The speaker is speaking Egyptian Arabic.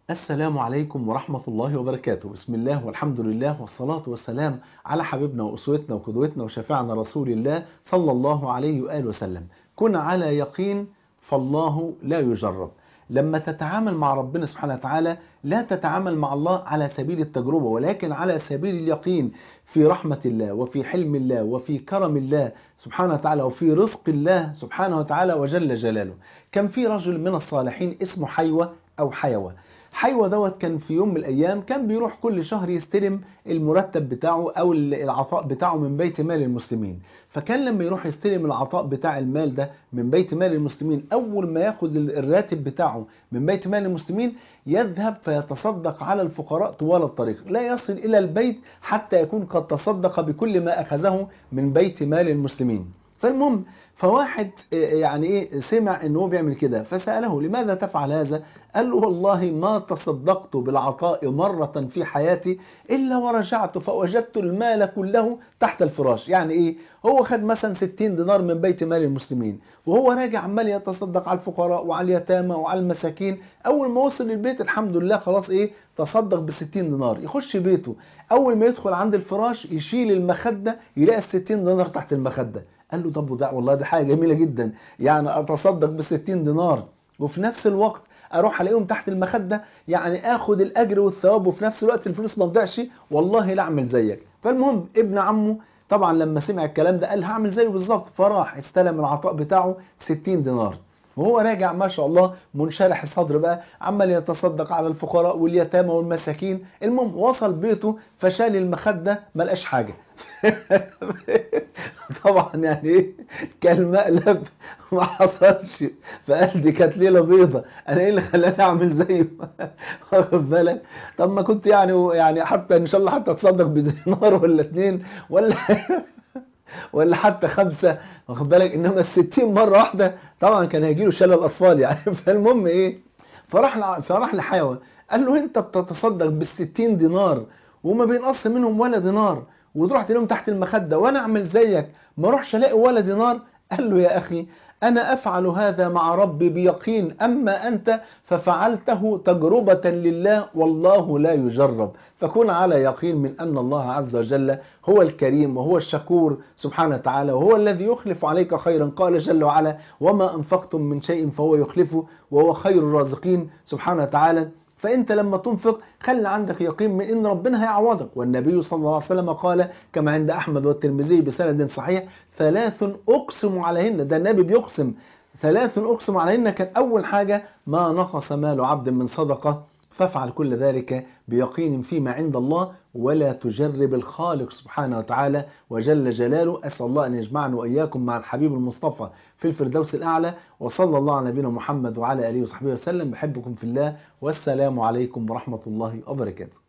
السلام عليكم ورحمة الله وبركاته بسم الله والحمد لله والصلاة والسلام على حبيبنا وأسوتنا وقدوتنا وشفيعنا رسول الله صلى الله عليه وآله وسلم كن على يقين فالله لا يجرب لما تتعامل مع ربنا سبحانه وتعالى لا تتعامل مع الله على سبيل التجربة ولكن على سبيل اليقين في رحمة الله وفي حلم الله وفي كرم الله سبحانه وتعالى وفي رزق الله سبحانه وتعالى وجل جلاله كان في رجل من الصالحين اسمه حيوة أو حيوة حيوة دوت كان في يوم من الأيام كان بيروح كل شهر يستلم المرتب بتاعه أو العطاء بتاعه من بيت مال المسلمين فكان لما يروح يستلم العطاء بتاع المال ده من بيت مال المسلمين أول ما ياخذ الراتب بتاعه من بيت مال المسلمين يذهب فيتصدق على الفقراء طوال الطريق لا يصل إلى البيت حتى يكون قد تصدق بكل ما أخذه من بيت مال المسلمين فالمهم فواحد يعني ايه سمع ان هو بيعمل كده فسأله لماذا تفعل هذا قال له والله ما تصدقت بالعطاء مرة في حياتي إلا ورجعت فوجدت المال كله تحت الفراش يعني ايه هو خد مثلا 60 دينار من بيت مال المسلمين وهو راجع عمال يتصدق على الفقراء وعلى اليتامى وعلى المساكين اول ما وصل للبيت الحمد لله خلاص ايه تصدق ب 60 دينار يخش بيته اول ما يدخل عند الفراش يشيل المخدة يلاقي ال 60 دينار تحت المخدة قال له طب وده والله دي حاجة جميلة جدا يعني اتصدق ب 60 دينار وفي نفس الوقت اروح الاقيهم تحت المخدة يعني اخد الاجر والثواب وفي نفس الوقت الفلوس ما تضيعش والله لا اعمل زيك فالمهم ابن عمه طبعا لما سمع الكلام ده قال هعمل زيه بالظبط فراح استلم العطاء بتاعه 60 دينار وهو راجع ما شاء الله منشرح الصدر بقى عمال يتصدق على الفقراء واليتامى والمساكين المهم وصل بيته فشال المخدة ما لقاش حاجة طبعا يعني ايه كان مقلب ما حصلش فقال دي كانت ليله بيضه انا ايه اللي خلاني اعمل زيه واخد بالك طب ما كنت يعني يعني حتى ان شاء الله حتى اتصدق بدينار ولا اتنين ولا ولا حتى خمسة واخد بالك انما الستين مرة واحدة طبعا كان هيجي له شلل اطفال يعني فالمهم ايه فراح فراح لحيوان قال له انت بتتصدق بالستين دينار وما بينقص منهم ولا دينار وتروح تلاقيهم تحت المخدة وانا اعمل زيك ما اروحش الاقي ولا دينار قال له يا اخي انا افعل هذا مع ربي بيقين اما انت ففعلته تجربة لله والله لا يجرب فكن على يقين من ان الله عز وجل هو الكريم وهو الشكور سبحانه وتعالى وهو الذي يخلف عليك خيرا قال جل وعلا وما انفقتم من شيء فهو يخلفه وهو خير الرازقين سبحانه وتعالى فانت لما تنفق خلي عندك يقين من ان ربنا هيعوضك والنبي صلى الله عليه وسلم قال كما عند احمد والترمذي بسند صحيح ثلاث اقسم عليهن ده النبي بيقسم ثلاث اقسم عليهن كان اول حاجه ما نقص مال عبد من صدقه فافعل كل ذلك بيقين فيما عند الله ولا تجرب الخالق سبحانه وتعالى وجل جلاله أسأل الله أن يجمعنا وإياكم مع الحبيب المصطفى في الفردوس الأعلى وصلى الله على نبينا محمد وعلى آله وصحبه وسلم بحبكم في الله والسلام عليكم ورحمة الله وبركاته